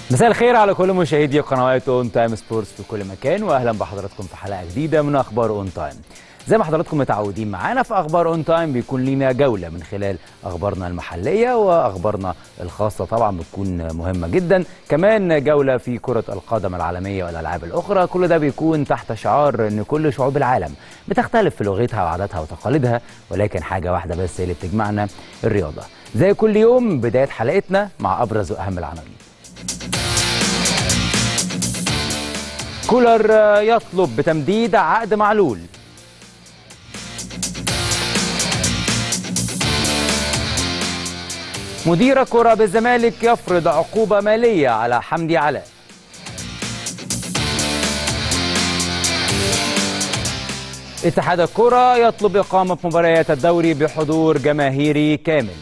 مساء الخير على كل مشاهدي قنوات اون تايم سبورتس في كل مكان واهلا بحضراتكم في حلقه جديده من اخبار اون تايم زي ما حضراتكم متعودين معانا في اخبار اون تايم بيكون لينا جوله من خلال اخبارنا المحليه واخبارنا الخاصه طبعا بتكون مهمه جدا كمان جوله في كره القدم العالميه والالعاب الاخرى كل ده بيكون تحت شعار ان كل شعوب العالم بتختلف في لغتها وعاداتها وتقاليدها ولكن حاجه واحده بس هي اللي بتجمعنا الرياضه زي كل يوم بدايه حلقتنا مع ابرز واهم العناوين كولر يطلب بتمديد عقد معلول مدير كرة بالزمالك يفرض عقوبة مالية على حمدي علاء اتحاد الكرة يطلب إقامة مباريات الدوري بحضور جماهيري كامل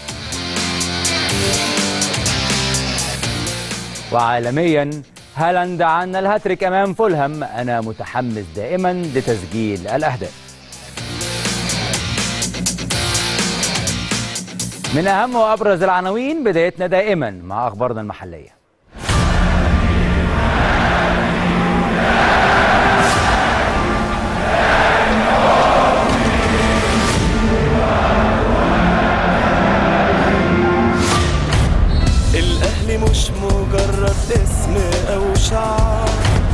وعالميا هالاند عن الهاتريك امام فولهام انا متحمس دائما لتسجيل الاهداف من اهم وابرز العناوين بدايتنا دائما مع اخبارنا المحليه الأهلي مش مجرد اسم أو شعار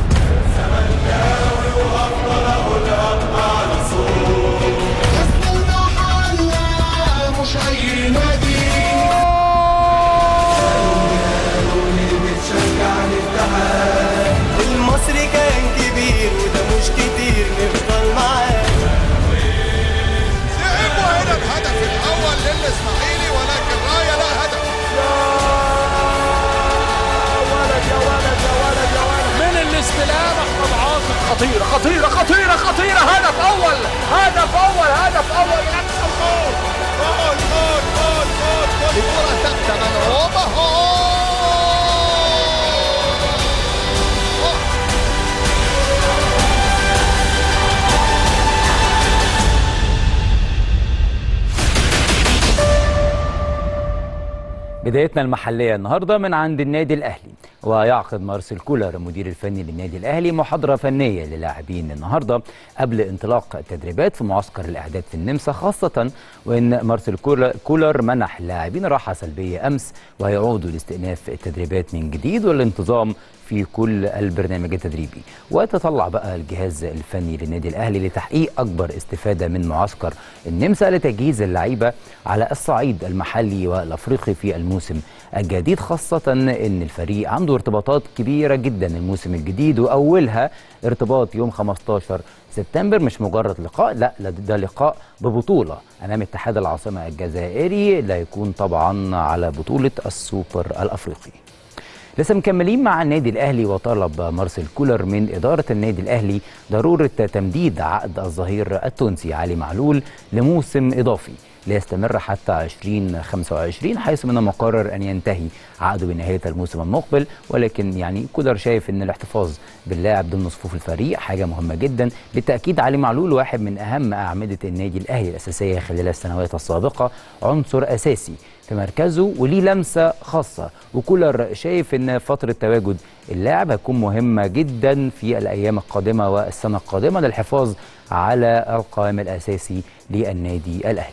اسم المحلة مش أي نادي المصري كان كبير وده مش كتير نفضل معاه لعبوا هنا الهدف الاول للاسماعيلي ولكن رايه لا هدف من الاستلام احمد عاطف خطيره خطيره خطيره خطيره هدف اول هدف اول هدف اول جول جول جول جول جول الكره ثابته ملعوبه هو بدايتنا المحليه النهارده من عند النادي الاهلي ويعقد مارسيل كولر المدير الفني للنادي الاهلي محاضره فنيه للاعبين النهارده قبل انطلاق التدريبات في معسكر الاعداد في النمسا خاصه وان مارسيل كولر- كولر منح اللاعبين راحه سلبيه امس وهيعودوا لاستئناف التدريبات من جديد والانتظام في كل البرنامج التدريبي وتطلع بقى الجهاز الفني للنادي الاهلي لتحقيق اكبر استفاده من معسكر النمسا لتجهيز اللعيبه على الصعيد المحلي والافريقي في الموسم الجديد خاصه ان الفريق عنده ارتباطات كبيره جدا الموسم الجديد واولها ارتباط يوم 15 سبتمبر مش مجرد لقاء لا لا ده لقاء ببطوله امام اتحاد العاصمه الجزائري لا يكون طبعا على بطوله السوبر الافريقي لسه مكملين مع النادي الاهلي وطلب مارسيل كولر من اداره النادي الاهلي ضروره تمديد عقد الظهير التونسي علي معلول لموسم اضافي ليستمر حتى 2025 حيث من المقرر ان ينتهي عقده بنهايه الموسم المقبل ولكن يعني كولر شايف ان الاحتفاظ باللاعب ضمن صفوف الفريق حاجه مهمه جدا بالتاكيد علي معلول واحد من اهم اعمده النادي الاهلي الاساسيه خلال السنوات السابقه عنصر اساسي في مركزه وليه لمسه خاصه وكولر شايف ان فتره تواجد اللاعب هتكون مهمه جدا في الايام القادمه والسنه القادمه للحفاظ على القائم الاساسي للنادي الاهلي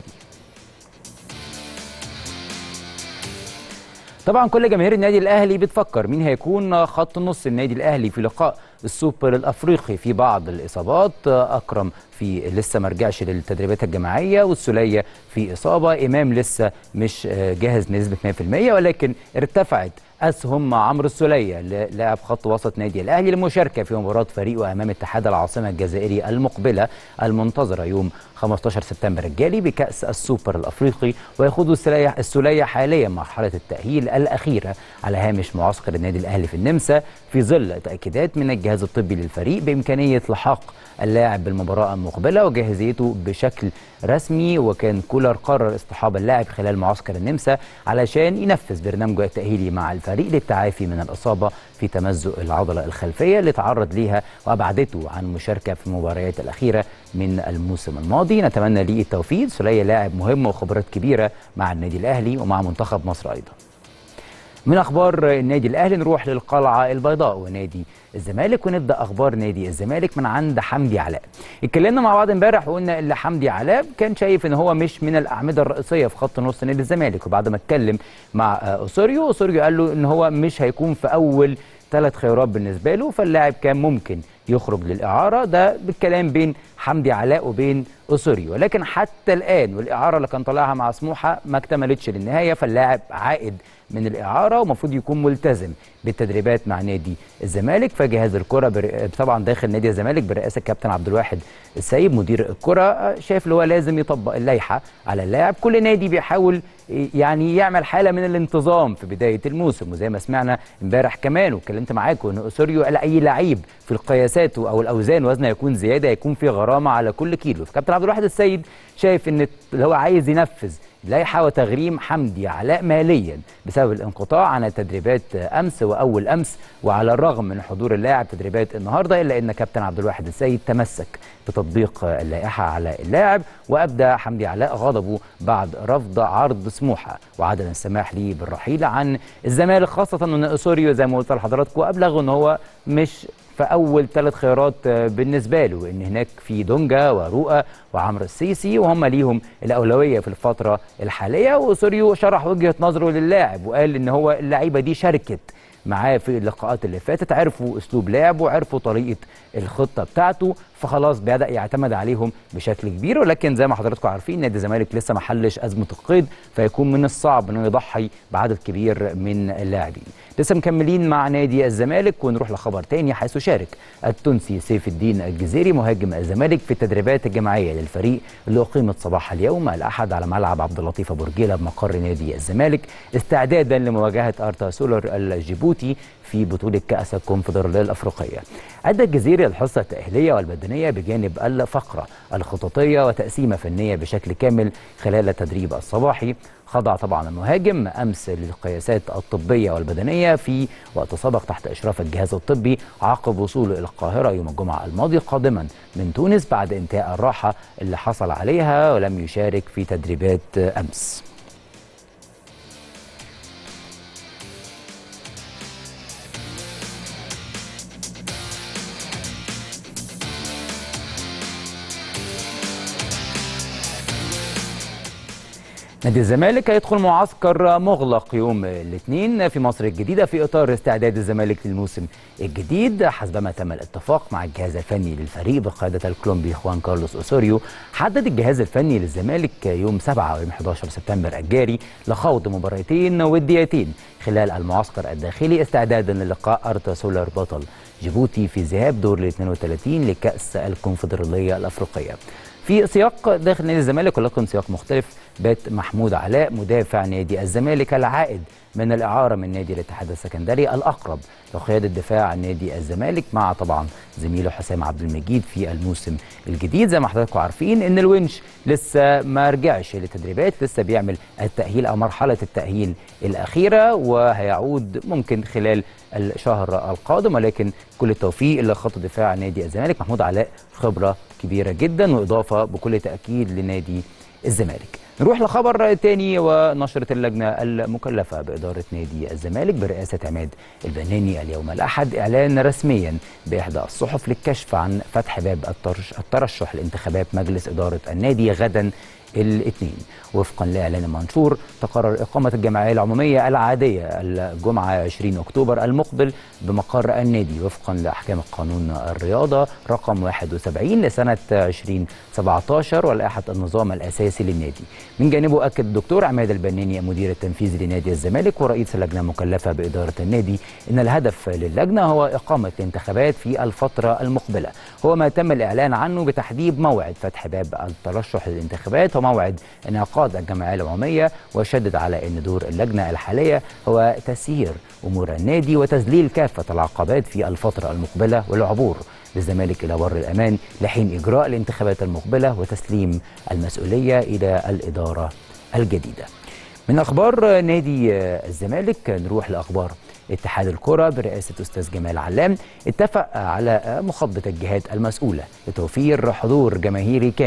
طبعا كل جماهير النادي الاهلي بتفكر مين هيكون خط نص النادي الاهلي في لقاء السوبر الافريقي في بعض الاصابات اكرم في لسه ما رجعش للتدريبات الجماعيه والسوليه في اصابه امام لسه مش جاهز بنسبه 100% ولكن ارتفعت اسهم عمرو السوليه لاعب خط وسط نادي الاهلي للمشاركه في مباراه فريقه امام اتحاد العاصمه الجزائري المقبله المنتظره يوم 15 سبتمبر الجاري بكاس السوبر الافريقي ويخوض السوليه السوليه حاليا مرحله التاهيل الاخيره على هامش معسكر النادي الاهلي في النمسا في ظل تاكيدات من الجهاز الطبي للفريق بامكانيه لحاق اللاعب بالمباراه المقبله وجاهزيته بشكل رسمي وكان كولر قرر اصطحاب اللاعب خلال معسكر النمسا علشان ينفذ برنامجه التاهيلي مع الفريق للتعافي من الاصابه في تمزق العضله الخلفيه اللي تعرض ليها وابعدته عن المشاركه في المباريات الاخيره من الموسم الماضي نتمنى ليه التوفيق سوليه لاعب مهم وخبرات كبيره مع النادي الاهلي ومع منتخب مصر ايضا من اخبار النادي الاهلي نروح للقلعه البيضاء ونادي الزمالك ونبدا اخبار نادي الزمالك من عند حمدي علاء اتكلمنا مع بعض امبارح وقلنا ان حمدي علاء كان شايف ان هو مش من الاعمده الرئيسيه في خط نص نادي الزمالك وبعد ما اتكلم مع آه، اوسوريو اوسوريو قال له ان هو مش هيكون في اول ثلاث خيارات بالنسبه له فاللاعب كان ممكن يخرج للاعاره ده بالكلام بين حمدي علاء وبين اوسوريو ولكن حتى الان والاعاره اللي كان طالعها مع سموحه ما اكتملتش للنهايه فاللاعب عائد من الاعاره ومفروض يكون ملتزم بالتدريبات مع نادي الزمالك فجهاز الكره بر... طبعا داخل نادي الزمالك برئاسه الكابتن عبد الواحد السيد مدير الكره آه، شايف ان هو لازم يطبق اللائحه على اللاعب كل نادي بيحاول يعني يعمل حاله من الانتظام في بدايه الموسم وزي ما سمعنا امبارح كمان واتكلمت معاكم ان اوسوريو قال اي لعيب في القياسات او الاوزان وزنه يكون زياده يكون في غرامه على كل كيلو فكابتن عبد الواحد السيد شايف ان اللي هو عايز ينفذ لائحه وتغريم حمدي علاء ماليا بسبب الانقطاع عن التدريبات امس واول امس وعلى الرغم من حضور اللاعب تدريبات النهارده الا ان كابتن عبد الواحد السيد تمسك بتطبيق اللائحه على اللاعب وابدى حمدي علاء غضبه بعد رفض عرض سموحه وعدم السماح ليه بالرحيل عن الزمالك خاصه ان اسوريو زي ما قلت لحضراتكم ابلغ ان هو مش في اول ثلاث خيارات آه، بالنسبه له ان هناك في دونجا ورؤى وعمرو السيسي وهم ليهم الاولويه في الفتره الحاليه وسوريو شرح وجهه نظره للاعب وقال ان هو اللعيبه دي شاركت معاه في اللقاءات اللي فاتت عرفوا اسلوب لعبه وعرفوا طريقه الخطه بتاعته فخلاص بدا يعتمد عليهم بشكل كبير ولكن زي ما حضراتكم عارفين نادي الزمالك لسه ما حلش ازمه القيد فيكون من الصعب انه يضحي بعدد كبير من اللاعبين لسه مكملين مع نادي الزمالك ونروح لخبر تاني حيث شارك التونسي سيف الدين الجزيري مهاجم الزمالك في التدريبات الجماعيه للفريق اللي اقيمت صباح اليوم الاحد على ملعب عبد اللطيف ابو رجيله بمقر نادي الزمالك استعدادا لمواجهه ارتا سولر الجيبوتي في بطوله كاس الكونفدراليه الافريقيه. ادى الجزيري الحصه التاهيليه والبدنيه بجانب الفقره الخططيه وتقسيمه فنيه بشكل كامل خلال التدريب الصباحي خضع طبعا المهاجم امس للقياسات الطبيه والبدنيه في وقت سبق تحت اشراف الجهاز الطبي عقب وصوله الى القاهره يوم الجمعه الماضي قادما من تونس بعد انتهاء الراحه اللي حصل عليها ولم يشارك في تدريبات امس. نادي الزمالك هيدخل معسكر مغلق يوم الاثنين في مصر الجديده في اطار استعداد الزمالك للموسم الجديد حسبما تم الاتفاق مع الجهاز الفني للفريق بقياده الكولومبي خوان كارلوس اوسوريو حدد الجهاز الفني للزمالك يوم 7 ويوم 11 سبتمبر الجاري لخوض مباراتين وديتين خلال المعسكر الداخلي استعدادا للقاء ارتا سولار بطل جيبوتي في ذهاب دور ال 32 لكاس الكونفدراليه الافريقيه في سياق داخل نادي الزمالك ولكن سياق مختلف بات محمود علاء مدافع نادي الزمالك العائد من الإعارة من نادي الاتحاد السكندري الأقرب لقيادة دفاع نادي الزمالك مع طبعا زميله حسام عبد المجيد في الموسم الجديد زي ما حضراتكم عارفين إن الونش لسه ما رجعش للتدريبات لسه بيعمل التأهيل أو مرحلة التأهيل الأخيرة وهيعود ممكن خلال الشهر القادم ولكن كل التوفيق لخط دفاع نادي الزمالك محمود علاء خبرة كبيرة جدا وإضافة بكل تأكيد لنادي الزمالك نروح لخبر تاني ونشرة اللجنة المكلفة بإدارة نادي الزمالك برئاسة عماد البناني اليوم الأحد إعلان رسميا بإحدى الصحف للكشف عن فتح باب الترش- الترشح لانتخابات مجلس إدارة النادي غدا الاثنين وفقا لاعلان المنشور تقرر اقامه الجمعيه العموميه العاديه الجمعه 20 اكتوبر المقبل بمقر النادي وفقا لاحكام قانون الرياضه رقم 71 لسنه 2017 ولائحه النظام الاساسي للنادي. من جانبه اكد الدكتور عماد البناني المدير التنفيذي لنادي الزمالك ورئيس اللجنه المكلفه باداره النادي ان الهدف للجنه هو اقامه الانتخابات في الفتره المقبله هو ما تم الاعلان عنه بتحديد موعد فتح باب الترشح للانتخابات وموعد انعقاد الجمعيه العموميه وشدد على ان دور اللجنه الحاليه هو تسيير امور النادي وتذليل كافه العقبات في الفتره المقبله والعبور بالزمالك الى بر الامان لحين اجراء الانتخابات المقبله وتسليم المسؤوليه الى الاداره الجديده. من اخبار نادي الزمالك نروح لاخبار اتحاد الكرة برئاسة أستاذ جمال علام اتفق على مخاطبة الجهات المسؤولة لتوفير حضور جماهيري كامل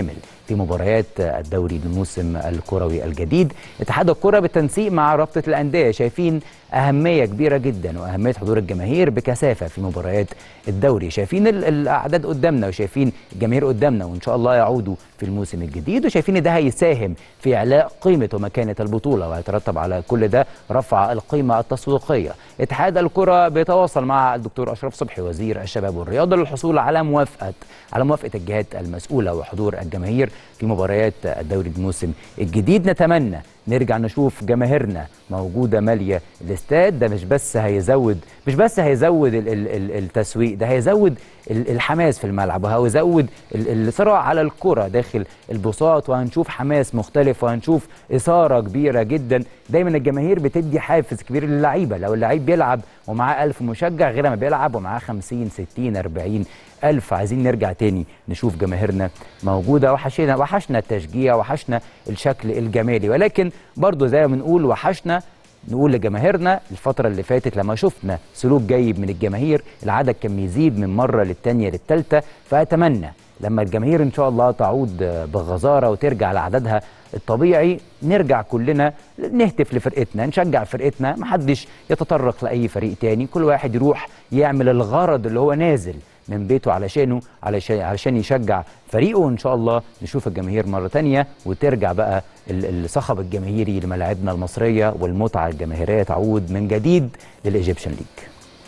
في مباريات الدوري الموسم الكروي الجديد اتحاد الكره بالتنسيق مع رابطه الانديه شايفين اهميه كبيره جدا واهميه حضور الجماهير بكثافه في مباريات الدوري شايفين ال- الاعداد قدامنا وشايفين الجماهير قدامنا وان شاء الله يعودوا في الموسم الجديد وشايفين ان ده هيساهم في اعلاء قيمه ومكانه البطوله وهيترتب على كل ده رفع القيمه التسويقيه اتحاد الكره بيتواصل مع الدكتور اشرف صبحي وزير الشباب والرياضه للحصول على موافقه على موافقه الجهات المسؤوله وحضور الجماهير في مباريات الدوري الموسم الجديد نتمنى نرجع نشوف جماهيرنا موجوده ماليه الاستاد ده مش بس هيزود مش بس هيزود ال- ال- ال- التسويق ده هيزود ال- الحماس في الملعب وهيزود ال- الصراع على الكره داخل البساط وهنشوف حماس مختلف وهنشوف اثاره كبيره جدا دايما الجماهير بتدي حافز كبير للعيبه لو اللعيب بيلعب ومعاه 1000 مشجع غير ما بيلعب ومعاه 50 60 40 ألف عايزين نرجع تاني نشوف جماهيرنا موجودة وحشنا وحشنا التشجيع وحشنا الشكل الجمالي ولكن برضو زي ما بنقول وحشنا نقول لجماهيرنا الفترة اللي فاتت لما شفنا سلوك جيد من الجماهير العدد كان بيزيد من مرة للتانية للتالتة فأتمنى لما الجماهير إن شاء الله تعود بغزارة وترجع لعددها الطبيعي نرجع كلنا نهتف لفرقتنا نشجع فرقتنا محدش يتطرق لأي فريق تاني كل واحد يروح يعمل الغرض اللي هو نازل من بيته علشانه علشان علشان يشجع فريقه وان شاء الله نشوف الجماهير مره تانية وترجع بقى ال- الصخب الجماهيري لملاعبنا المصريه والمتعه الجماهيريه تعود من جديد للايجيبشن ليج.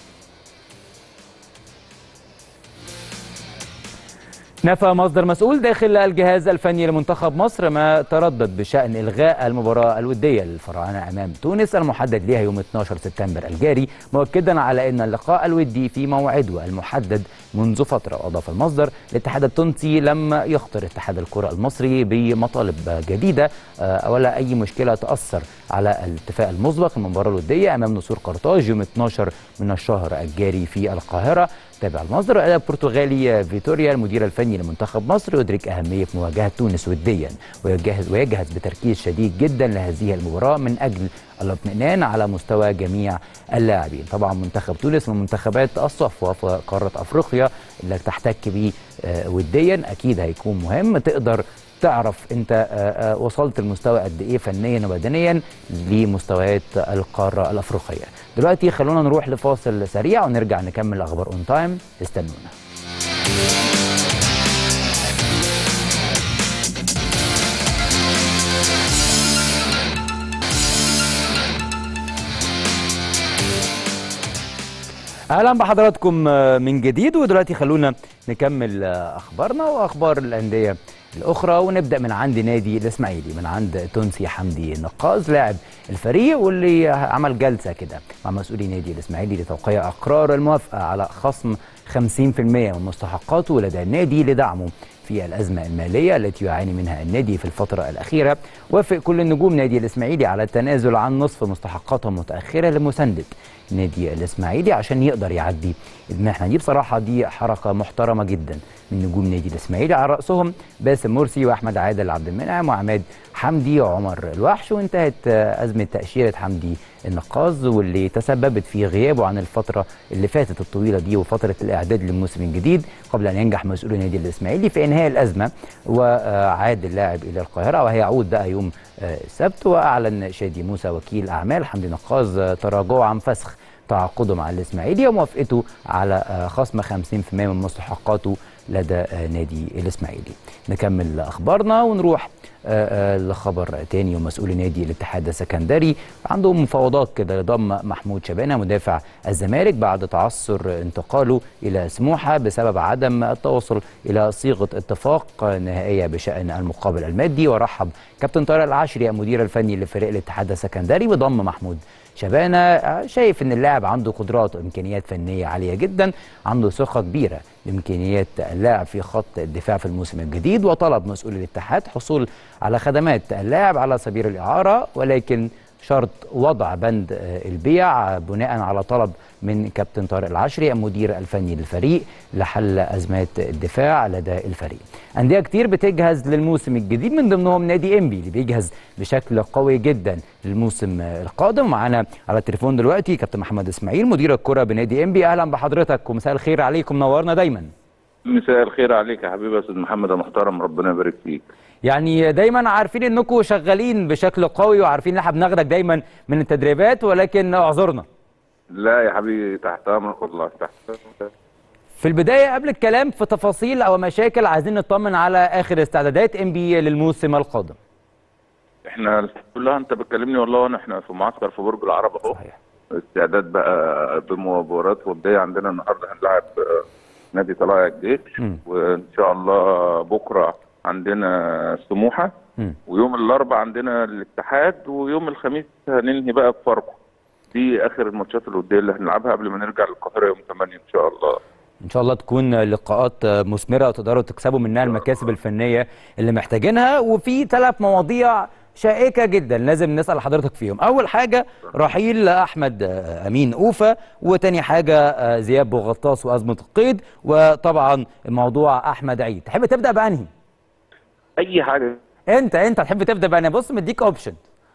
نفى مصدر مسؤول داخل الجهاز الفني لمنتخب مصر ما تردد بشأن إلغاء المباراة الودية للفراعنة أمام تونس المحدد لها يوم 12 سبتمبر الجاري مؤكدا على أن اللقاء الودي في موعده المحدد منذ فترة وأضاف المصدر الاتحاد التونسي لم يخطر اتحاد الكرة المصري بمطالب جديدة آه، ولا أي مشكلة تأثر على الاتفاق المسبق المباراة الودية أمام نسور قرطاج يوم 12 من الشهر الجاري في القاهرة تابع المصدر البرتغالي فيتوريا المدير الفني لمنتخب مصر يدرك أهمية مواجهة تونس وديا ويجهز, ويجهز بتركيز شديد جدا لهذه المباراة من أجل الاطمئنان على مستوى جميع اللاعبين طبعا منتخب تونس من منتخبات الصفوة في قارة أفريقيا اللي تحتك بيه آه، وديا أكيد هيكون مهم تقدر تعرف انت آه، آه، وصلت المستوى قد ايه فنيا وبدنيا لمستويات القاره الافريقيه. دلوقتي خلونا نروح لفاصل سريع ونرجع نكمل اخبار اون تايم استنونا. اهلا بحضراتكم آه، من جديد ودلوقتي خلونا نكمل آه، اخبارنا واخبار الانديه الاخرى ونبدا من عند نادي الاسماعيلي من عند تونسي حمدي نقاز لاعب الفريق واللي عمل جلسه كده مع مسؤولي نادي الاسماعيلي لتوقيع اقرار الموافقه على خصم 50% من مستحقاته لدى النادي لدعمه في الأزمة المالية التي يعاني منها النادي في الفترة الأخيرة وافق كل النجوم نادي الإسماعيلي على التنازل عن نصف مستحقاتهم متأخرة لمساندة نادي الإسماعيلي عشان يقدر يعدي المحنة دي بصراحة دي حركة محترمة جدا من نجوم نادي الإسماعيلي على رأسهم باسم مرسي وأحمد عادل عبد المنعم وعماد حمدي وعمر الوحش وانتهت آه، أزمة تأشيرة حمدي النقاز واللي تسببت في غيابه عن الفترة اللي فاتت الطويلة دي وفترة الإعداد للموسم الجديد قبل أن ينجح مسؤول النادي الإسماعيلي في إنهاء الأزمة وعاد اللاعب إلى القاهرة وهيعود بقى يوم آه، السبت وأعلن شادي موسى وكيل أعمال حمدي نقاز آه، تراجعه عن فسخ تعاقده مع الإسماعيلي وموافقته على آه، خصم 50% من مستحقاته لدى آه، نادي الإسماعيلي نكمل أخبارنا ونروح آه، آه، لخبر تاني ومسؤول نادي الاتحاد السكندري عندهم مفاوضات كده لضم محمود شبانه مدافع الزمالك بعد تعثر انتقاله الى سموحه بسبب عدم التوصل الى صيغه اتفاق نهائيه بشان المقابل المادي ورحب كابتن طارق العشري المدير الفني لفريق الاتحاد السكندري بضم محمود شبانه آه، شايف ان اللاعب عنده قدرات وامكانيات فنيه عاليه جدا عنده ثقه كبيره بامكانيات اللاعب في خط الدفاع في الموسم الجديد وطلب مسؤول الاتحاد حصول على خدمات اللاعب على سبيل الاعاره ولكن شرط وضع بند آه، البيع بناء على طلب من كابتن طارق العشري المدير الفني للفريق لحل ازمات الدفاع لدى الفريق. انديه كتير بتجهز للموسم الجديد من ضمنهم نادي انبي اللي بيجهز بشكل قوي جدا للموسم آه، القادم معانا على التليفون دلوقتي كابتن محمد اسماعيل مدير الكره بنادي انبي اهلا بحضرتك ومساء الخير عليكم نورنا دايما. مساء الخير عليك يا حبيبي يا استاذ محمد المحترم ربنا يبارك فيك يعني دايما عارفين انكم شغالين بشكل قوي وعارفين ان احنا بناخدك دايما من التدريبات ولكن اعذرنا لا يا حبيبي تحت امرك والله تحت في البدايه قبل الكلام في تفاصيل او مشاكل عايزين نطمن على اخر استعدادات ام بي للموسم القادم احنا الحمد لله انت بتكلمني والله وانا احنا في معسكر في برج العرب اهو صحيح استعداد بقى بمباريات وديه عندنا النهارده هنلعب آه، نادي طلائع الجيش مم. وان شاء الله بكره عندنا سموحه مم. ويوم الاربعاء عندنا الاتحاد ويوم الخميس هننهي بقى بفاركو دي اخر الماتشات الوديه اللي هنلعبها قبل ما نرجع للقاهره يوم 8 ان شاء الله ان شاء الله تكون لقاءات مثمره وتقدروا تكسبوا منها المكاسب الفنيه اللي محتاجينها وفي ثلاث مواضيع شائكه جدا لازم نسال حضرتك فيهم اول حاجه رحيل احمد امين اوفا وتاني حاجه زياد بوغطاس وازمه القيد وطبعا موضوع احمد عيد تحب تبدا بانهي اي حاجه انت انت تحب تبدا بانهي بص مديك اوبشن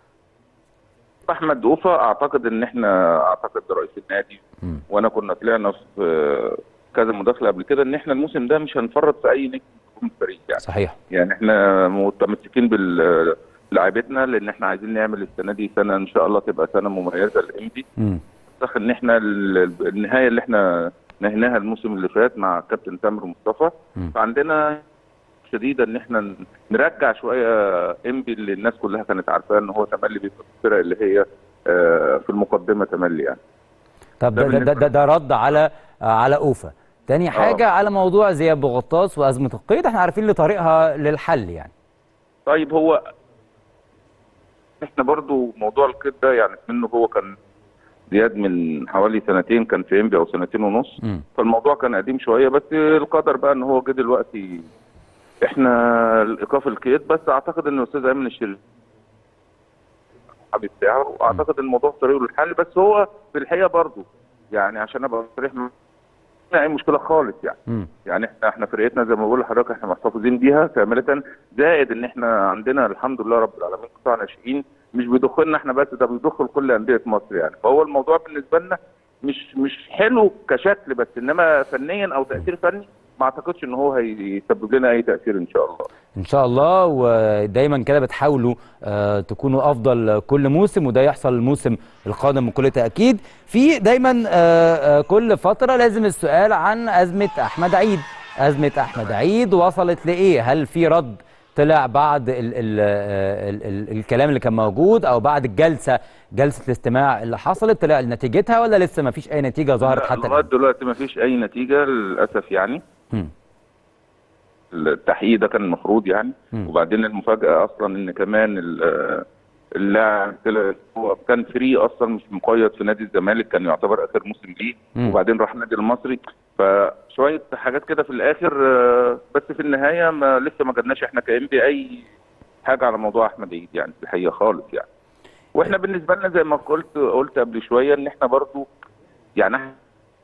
احمد اوفا اعتقد ان احنا اعتقد رئيس النادي مم. وانا كنا طلعنا في كذا مداخله قبل كده ان احنا الموسم ده مش هنفرط في اي نجم في الفريق يعني صحيح يعني احنا متمسكين بال لعيبتنا لان احنا عايزين نعمل السنه دي سنه ان شاء الله تبقى سنه مميزه للانبي مم. اعتقد ان احنا ال- النهايه اللي احنا نهيناها الموسم اللي فات مع كابتن تامر مصطفى مم. فعندنا شديده ان احنا نرجع شويه انبي اللي الناس كلها كانت عارفاه ان هو تملي بيبقى في الفرق اللي هي آه، في المقدمه تملي يعني طب ده ده, ده, ده, بالنسبة ده رد على على اوفا تاني حاجه على موضوع زياد بوغطاس وازمه القيد احنا عارفين لطريقها للحل يعني طيب هو احنا برضو موضوع القيد ده يعني منه هو كان زياد من حوالي سنتين كان في انبي او سنتين ونص مم. فالموضوع كان قديم شويه بس القدر بقى ان هو جه دلوقتي احنا الايقاف القيد بس اعتقد ان الاستاذ ايمن الشريف الحبيب بتاعه واعتقد الموضوع في طريقه للحل بس هو في الحقيقه برضو يعني عشان ابقى صريح ما فينا اي مشكله خالص يعني مم. يعني احنا احنا فرقتنا زي ما بقول لحضرتك احنا محتفظين بيها كامله زائد ان احنا عندنا الحمد لله رب العالمين قطاع ناشئين مش بيضخ لنا احنا بس ده بيضخ لكل انديه مصر يعني فهو الموضوع بالنسبه لنا مش مش حلو كشكل بس انما فنيا او تاثير فني ما اعتقدش ان هو هيسبب لنا اي تاثير ان شاء الله ان شاء الله ودايما كده بتحاولوا آه تكونوا افضل كل موسم وده يحصل الموسم القادم بكل تاكيد في دايما آه آه كل فتره لازم السؤال عن ازمه احمد عيد ازمه احمد عيد وصلت لايه هل في رد طلع بعد ال ال ال ال الكلام اللي كان موجود او بعد الجلسه جلسه الاستماع اللي حصلت طلع نتيجتها ولا لسه ما فيش اي نتيجه ظهرت لا، حتى لغايه الان دلوقتي ما فيش اي نتيجه للاسف يعني مم. التحقيق ده كان المفروض يعني مم. وبعدين المفاجاه اصلا ان كمان ال- اللاعب طلع هو كان فري اصلا مش مقيد في نادي الزمالك كان يعتبر اخر موسم ليه مم. وبعدين راح النادي المصري فشويه حاجات كده في الاخر آه، بس في النهايه ما لسه ما جبناش احنا كام بي اي حاجه على موضوع احمد عيد يعني في الحقيقه خالص يعني واحنا بالنسبه لنا زي ما قلت قلت قبل شويه ان احنا برضو يعني إحنا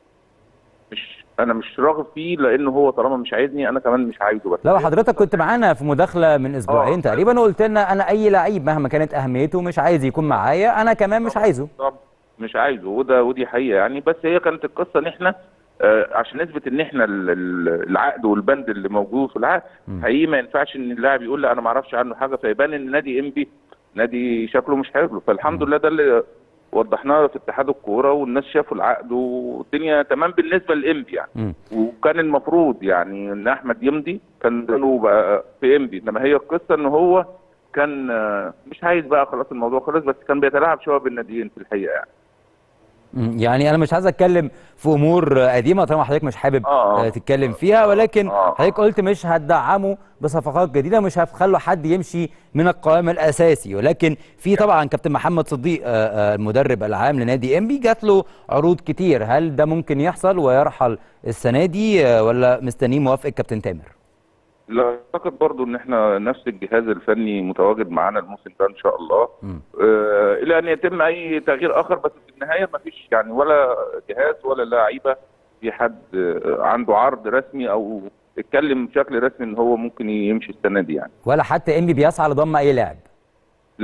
مش انا مش راغب فيه لانه هو طالما مش عايزني انا كمان مش عايزه بس لو حضرتك كنت معانا في مداخله من اسبوعين آه. تقريبا وقلت لنا انا اي لعيب مهما كانت اهميته مش عايز يكون معايا انا كمان مش عايزه طب مش عايزه وده ودي حقيقه يعني بس هي كانت القصه ان احنا آه عشان نثبت ان احنا ال- ال- العقد والبند اللي موجود في العقد حقيقي ما ينفعش ان اللاعب يقول لا انا ما اعرفش عنه حاجه فيبان ان نادي انبي نادي شكله مش حلو فالحمد لله ده اللي وضحناه في اتحاد الكوره والناس شافوا العقد والدنيا تمام بالنسبه للانبي يعني مم. وكان المفروض يعني ان احمد يمضي كان زمانه بقى في انبي انما هي القصه ان هو كان آه، مش عايز بقى خلاص الموضوع خلص بس كان بيتلاعب شويه بالناديين في الحقيقه يعني مم. يعني انا مش عايز اتكلم في امور قديمه طالما حضرتك مش حابب آه. آه، تتكلم فيها ولكن آه. حضرتك قلت مش هتدعمه بصفقات جديده مش هتخلوا حد يمشي من القوام الاساسي ولكن في طبعا كابتن محمد صديق آه، آه، المدرب العام لنادي انبي جات له عروض كتير هل ده ممكن يحصل ويرحل السنه دي آه، ولا مستنيين موافقه كابتن تامر لا اعتقد برضو ان احنا نفس الجهاز الفني متواجد معانا الموسم ده ان شاء الله مم. آه الى ان يتم اي تغيير اخر بس في النهايه ما فيش يعني ولا جهاز ولا لعيبه في حد آه عنده عرض رسمي او اتكلم بشكل رسمي ان هو ممكن يمشي السنه دي يعني ولا حتى انبي بيسعى لضم اي لاعب لا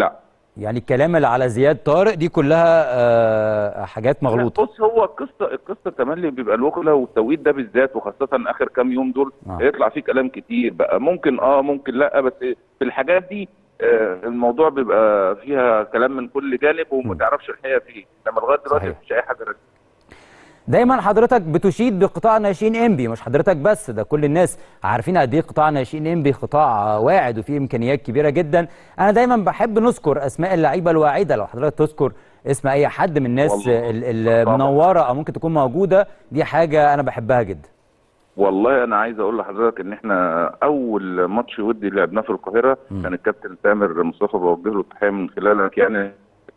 يعني الكلام اللي على زياد طارق دي كلها آه حاجات مغلوطه بص هو القصه القصه تملي بيبقى الوكلاء والتوقيت ده بالذات وخاصه اخر كام يوم دول آه. هيطلع فيه كلام كتير بقى ممكن اه ممكن لا بس في الحاجات دي آه الموضوع بيبقى فيها كلام من كل جانب وما تعرفش الحقيقه فيه انما لغايه دلوقتي صحيح. مفيش اي حاجه رسمية. دايما حضرتك بتشيد بقطاع ناشئين انبي مش حضرتك بس ده كل الناس عارفين قد ايه قطاع ناشئين انبي قطاع واعد وفيه امكانيات كبيره جدا انا دايما بحب نذكر اسماء اللعيبه الواعده لو حضرتك تذكر اسم اي حد من الناس والله. ال- المنوره او ممكن تكون موجوده دي حاجه انا بحبها جدا والله انا عايز اقول لحضرتك ان احنا اول ماتش ودي لعبناه في القاهره كان الكابتن تامر مصطفى بوجه له التحيه من خلالك يعني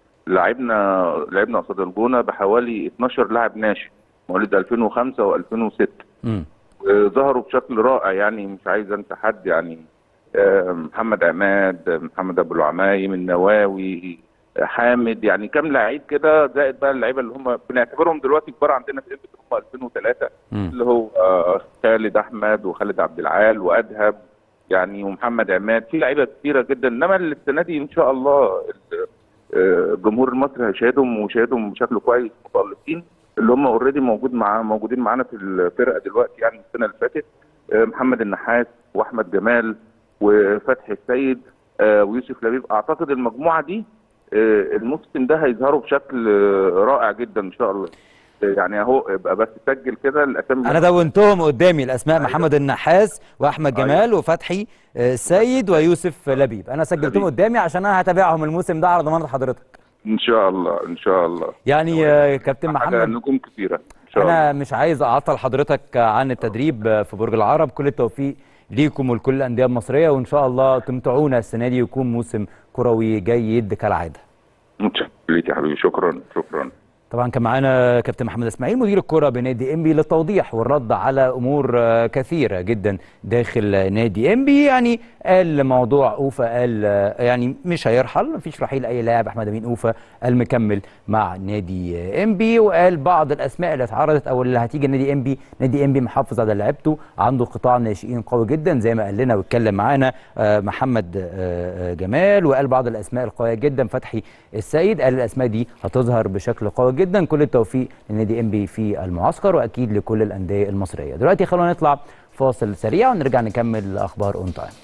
لعبنا لعبنا قصاد الجونه بحوالي 12 لاعب ناشئ مواليد 2005 و2006 امم ظهروا بشكل رائع يعني مش عايز انسى حد يعني آه، محمد عماد محمد ابو العمايم النواوي آه، حامد يعني كام لعيب كده زائد بقى اللعيبه اللي هم بنعتبرهم دلوقتي كبار عندنا في انبي هم 2003 مم. اللي هو آه، خالد احمد وخالد عبد العال وادهب يعني ومحمد عماد في لعيبه كتيره جدا انما السنه دي ان شاء الله ال- آه، الجمهور المصري هيشاهدهم ويشاهدهم بشكل كويس متالقين اللي هم اوريدي موجود مع موجودين معانا في الفرقه دلوقتي يعني السنه اللي فاتت آه، محمد النحاس واحمد جمال وفتحي السيد آه، ويوسف لبيب اعتقد المجموعه دي آه، الموسم ده هيظهروا بشكل آه، رائع جدا ان شاء الله آه، يعني اهو ابقى بس سجل كده الاسامي انا دونتهم قدامي الاسماء أيوة. محمد النحاس واحمد أيوة. جمال وفتحي آه، السيد ويوسف لبيب انا سجلتهم لبيب. قدامي عشان انا هتابعهم الموسم ده على ضمانه حضرتك ان شاء الله ان شاء الله يعني آه، كابتن حاجه محمد نجوم كثيره ان شاء الله انا مش عايز اعطل حضرتك عن التدريب في برج العرب كل التوفيق ليكم ولكل الانديه المصريه وان شاء الله تمتعونا السنه دي يكون موسم كروي جيد كالعاده متشكر ليك يا حبيبي شكرا شكرا طبعا كان معانا كابتن محمد اسماعيل مدير الكره بنادي انبي للتوضيح والرد على امور آه، كثيره جدا داخل نادي انبي يعني قال موضوع اوفا قال آه، يعني مش هيرحل مفيش رحيل اي لاعب احمد امين اوفا المكمل مع نادي آه، انبي وقال بعض الاسماء اللي اتعرضت او اللي هتيجي نادي انبي نادي انبي محافظ على لعيبته عنده قطاع ناشئين قوي جدا زي ما قال لنا واتكلم معانا آه، محمد آه، آه، جمال وقال بعض الاسماء القويه جدا فتحي السيد قال الاسماء دي هتظهر بشكل قوي جدا كل التوفيق لنادي انبي في المعسكر واكيد لكل الانديه المصريه دلوقتي خلونا نطلع فاصل سريع ونرجع نكمل اخبار اون تايم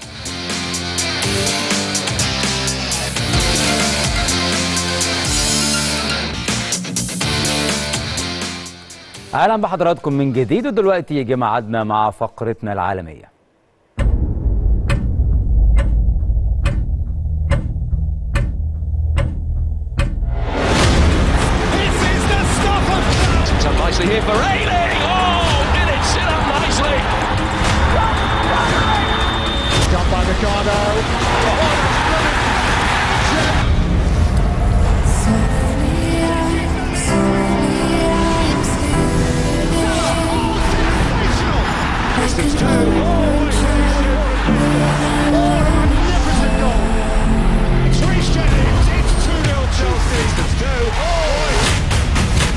اهلا بحضراتكم من جديد ودلوقتي يجي ميعادنا مع فقرتنا العالميه This is the stuff of It's up nicely here for Ayling. Oh, did it sit up nicely? Done by Ricardo. Distance two. Oh, magnificent goal. It's Reece Jennings. It's 2-0 Chelsea. Distance two. Oh,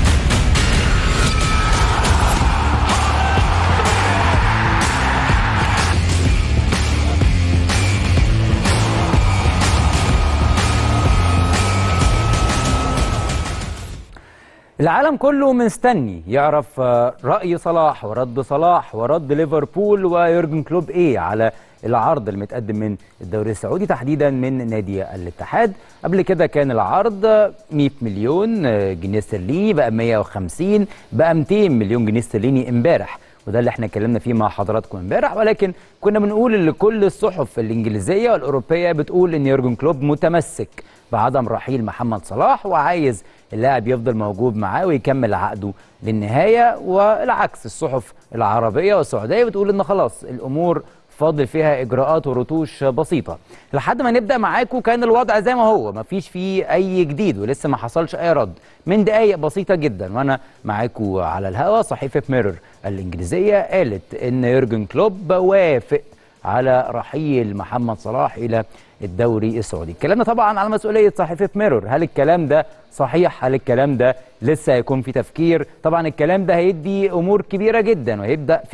العالم كله مستني يعرف آه، رأي صلاح ورد صلاح ورد ليفربول ويورجن كلوب ايه على العرض المتقدم من الدوري السعودي تحديدا من نادي الاتحاد قبل كده كان العرض 100 مليون آه، جنيه استرليني بقى 150 بقى 200 مليون جنيه استرليني امبارح وده اللي احنا اتكلمنا فيه مع حضراتكم امبارح ولكن كنا بنقول ان كل الصحف الانجليزيه والاوروبيه بتقول ان يورجن كلوب متمسك بعدم رحيل محمد صلاح وعايز اللاعب يفضل موجود معاه ويكمل عقده للنهايه والعكس الصحف العربيه والسعوديه بتقول ان خلاص الامور فاضل فيها اجراءات ورتوش بسيطه لحد ما نبدا معاكم كان الوضع زي ما هو ما فيش فيه اي جديد ولسه ما حصلش اي رد من دقائق بسيطه جدا وانا معاكم على الهوا صحيفه ميرور الانجليزيه قالت ان يورجن كلوب وافق على رحيل محمد صلاح الى الدوري السعودي الكلام ده طبعا على مسؤوليه صحيفه ميرور هل الكلام ده صحيح هل الكلام ده لسه هيكون في تفكير طبعا الكلام ده هيدي امور كبيره جدا وهيبدا في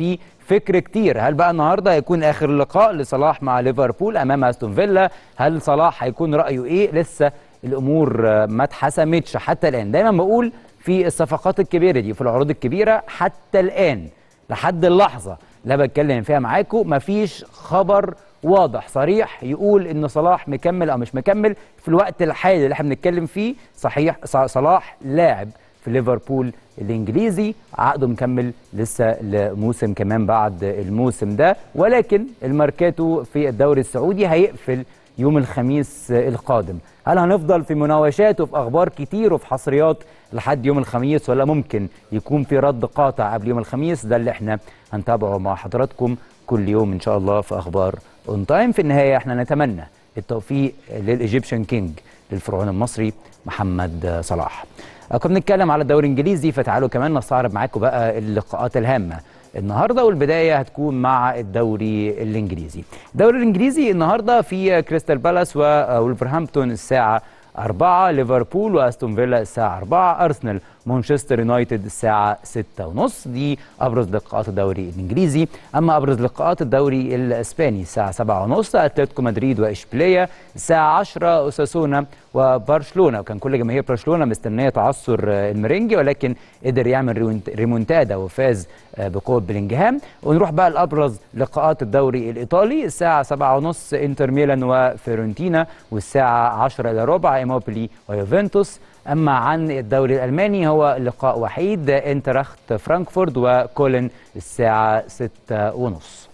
فكر كتير هل بقى النهارده هيكون اخر لقاء لصلاح مع ليفربول امام استون فيلا هل صلاح هيكون رايه ايه لسه الامور آه، ما اتحسمتش حتى الان دايما بقول في الصفقات الكبيره دي في العروض الكبيره حتى الان لحد اللحظه اللي أنا بتكلم فيها معاكم مفيش خبر واضح صريح يقول ان صلاح مكمل او مش مكمل في الوقت الحالي اللي احنا بنتكلم فيه صحيح ص- صلاح لاعب في ليفربول الانجليزي عقده مكمل لسه لموسم كمان بعد الموسم ده ولكن الماركاتو في الدوري السعودي هيقفل يوم الخميس القادم هل هنفضل في مناوشات وفي اخبار كتير وفي حصريات لحد يوم الخميس ولا ممكن يكون في رد قاطع قبل يوم الخميس ده اللي احنا هنتابعه مع حضراتكم كل يوم ان شاء الله في اخبار اون تايم في النهايه احنا نتمنى التوفيق للايجيبشن كينج للفرعون المصري محمد صلاح كنا بنتكلم على الدوري الانجليزي فتعالوا كمان نستعرض معاكم بقى اللقاءات الهامه النهارده والبدايه هتكون مع الدوري الانجليزي الدوري الانجليزي النهارده في كريستال بالاس وولفرهامبتون الساعه 4 ليفربول واستون فيلا الساعه 4 ارسنال مانشستر يونايتد الساعه 6 ونص دي ابرز لقاءات الدوري الانجليزي اما ابرز لقاءات الدوري الاسباني الساعه 7 ونص اتلتيكو مدريد واشبيليه الساعه 10 اوساسونا وبرشلونه وكان كل جماهير برشلونه مستنيه تعثر آه، المرنجي ولكن قدر يعمل ريمونت- ريمونتادا وفاز آه، بقوه بلينجهام ونروح بقى لابرز لقاءات الدوري الايطالي الساعه 7 ونص انتر ميلان وفيورنتينا والساعه 10 الا ربع ايموبيلي ويوفنتوس اما عن الدوري الالماني هو لقاء وحيد انتراخت فرانكفورت وكولن الساعه 6 ونص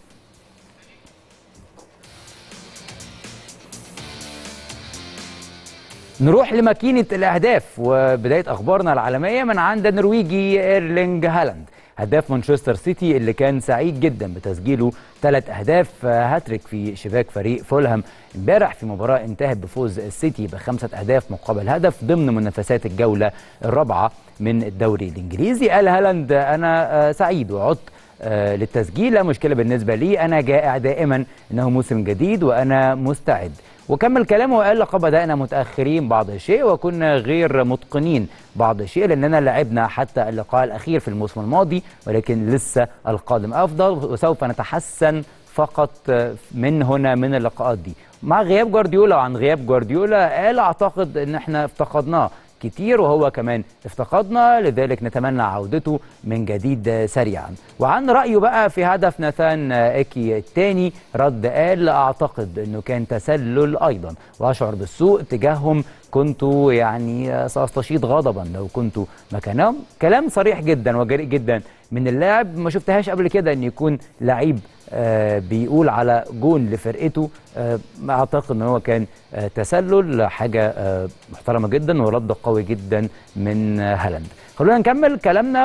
نروح لماكينة الأهداف وبداية أخبارنا العالمية من عند النرويجي إيرلينج هالاند هداف مانشستر سيتي اللي كان سعيد جدا بتسجيله ثلاث أهداف هاتريك في شباك فريق فولهام امبارح في مباراة انتهت بفوز السيتي بخمسة أهداف مقابل هدف ضمن منافسات الجولة الرابعة من الدوري الإنجليزي قال هالاند أنا آه، سعيد وعدت آه، للتسجيل لا مشكلة بالنسبة لي أنا جائع دائما إنه موسم جديد وأنا مستعد وكمل كلامه وقال لقد بدأنا متأخرين بعض الشيء وكنا غير متقنين بعض الشيء لأننا لعبنا حتى اللقاء الأخير في الموسم الماضي ولكن لسه القادم أفضل وسوف نتحسن فقط آه، من هنا من اللقاءات دي مع غياب جوارديولا وعن غياب جوارديولا قال أعتقد إن احنا افتقدناه كتير وهو كمان افتقدنا لذلك نتمنى عودته من جديد سريعا وعن رأيه بقى في هدف ناثان إيكي الثاني رد قال أعتقد أنه كان تسلل أيضا وأشعر بالسوء تجاههم كنت يعني سأستشيط غضبا لو كنت مكانهم كلام صريح جدا وجريء جدا من اللاعب ما شفتهاش قبل كده أن يكون لعيب آه، بيقول على جون لفرقته آه، اعتقد ان هو كان آه، تسلل حاجه آه، محترمه جدا ورد قوي جدا من آه، هالاند خلونا نكمل كلامنا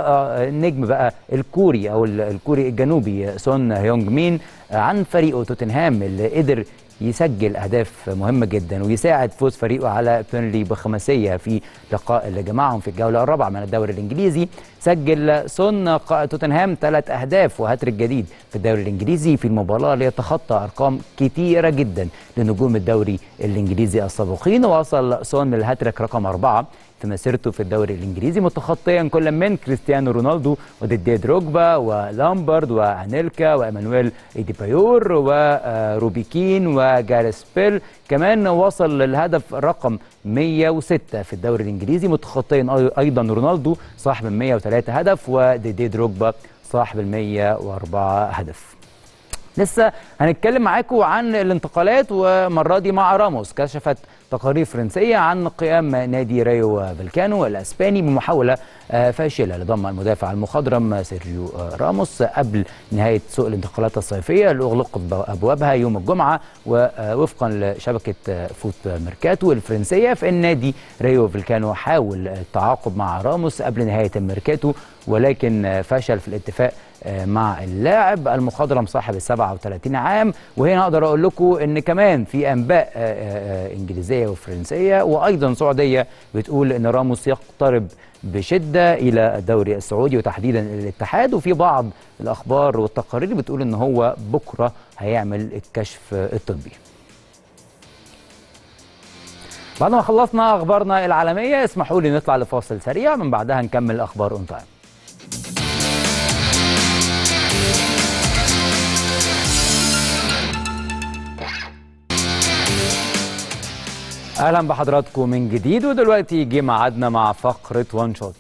والنجم بقى الكوري او ال- الكوري الجنوبي سون هيونج مين آه، عن فريقه توتنهام اللي قدر يسجل اهداف مهمه جدا ويساعد فوز فريقه على بيرنلي بخماسيه في لقاء اللي جمعهم في الجوله الرابعه من الدوري الانجليزي سجل سون قائد توتنهام ثلاث اهداف وهاتريك جديد في الدوري الانجليزي في المباراه ليتخطى ارقام كتيره جدا لنجوم الدوري الانجليزي السابقين ووصل سون للهاتريك رقم اربعه في مسيرته في الدوري الانجليزي متخطيا كل من كريستيانو رونالدو وديديه دروجبا ولامبرد وانيلكا وامانويل ايديبايور وروبيكين وجاريس بيل كمان وصل للهدف رقم 106 في الدوري الانجليزي متخطيا أي- ايضا رونالدو صاحب ال 103 هدف وديديه دروجبا صاحب ال 104 هدف لسه هنتكلم معاكم عن الانتقالات ومرة دي مع راموس كشفت تقارير فرنسية عن قيام نادي ريو فالكانو الأسباني بمحاولة آه، فاشلة لضم المدافع المخضرم سيرجيو آه، راموس قبل نهاية سوق الانتقالات الصيفية اللي أغلقت أبوابها يوم الجمعة ووفقا لشبكة آه، فوت ميركاتو الفرنسية فإن نادي ريو فالكانو حاول التعاقد مع راموس قبل نهاية الميركاتو ولكن آه، فشل في الاتفاق آه، مع اللاعب المخضرم صاحب ال 37 عام وهنا اقدر اقول لكم ان كمان في انباء آه، آه، آه، انجليزيه وفرنسيه وايضا سعوديه بتقول ان راموس يقترب بشده الى الدوري السعودي وتحديدا الاتحاد وفي بعض الاخبار والتقارير بتقول ان هو بكره هيعمل الكشف الطبي. بعد ما خلصنا اخبارنا العالميه اسمحوا لي نطلع لفاصل سريع من بعدها نكمل اخبار اون تايم. اهلا بحضراتكم من جديد ودلوقتي جه ميعادنا مع فقره وان شوت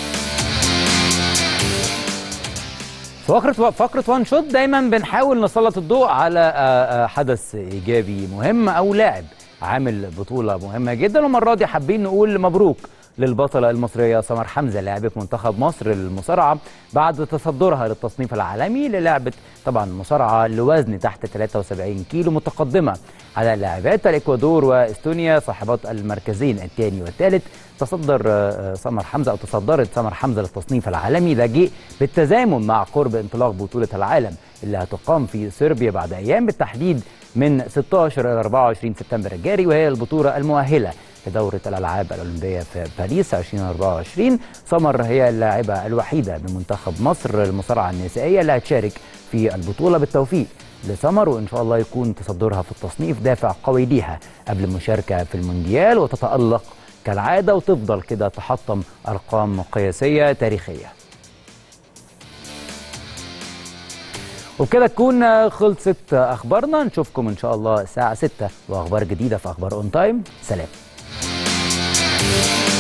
في فقره فقره وان شوت دايما بنحاول نسلط الضوء على آه، آه، حدث ايجابي مهم او لاعب عامل بطوله مهمه جدا والمره دي حابين نقول مبروك للبطله المصريه سمر حمزه لاعبه منتخب مصر للمصارعه بعد تصدرها للتصنيف العالمي للعبه طبعا مصارعه لوزن تحت 73 كيلو متقدمه على لاعبات الاكوادور واستونيا صاحبات المركزين الثاني والثالث تصدر آه، سمر حمزه او تصدرت سمر حمزه للتصنيف العالمي ده جه بالتزامن مع قرب انطلاق بطوله العالم اللي هتقام في صربيا بعد ايام بالتحديد من 16 الى 24 سبتمبر الجاري وهي البطوله المؤهله لدورة الألعاب الأولمبية في باريس 2024 سمر هي اللاعبة الوحيدة من منتخب مصر المصارعة النسائية اللي هتشارك في البطولة بالتوفيق لسمر وإن شاء الله يكون تصدرها في التصنيف دافع قوي ليها قبل المشاركة في المونديال وتتألق كالعادة وتفضل كده تحطم أرقام قياسية تاريخية وبكده تكون خلصت أخبارنا نشوفكم إن شاء الله الساعة 6 وأخبار جديدة في أخبار أون تايم سلام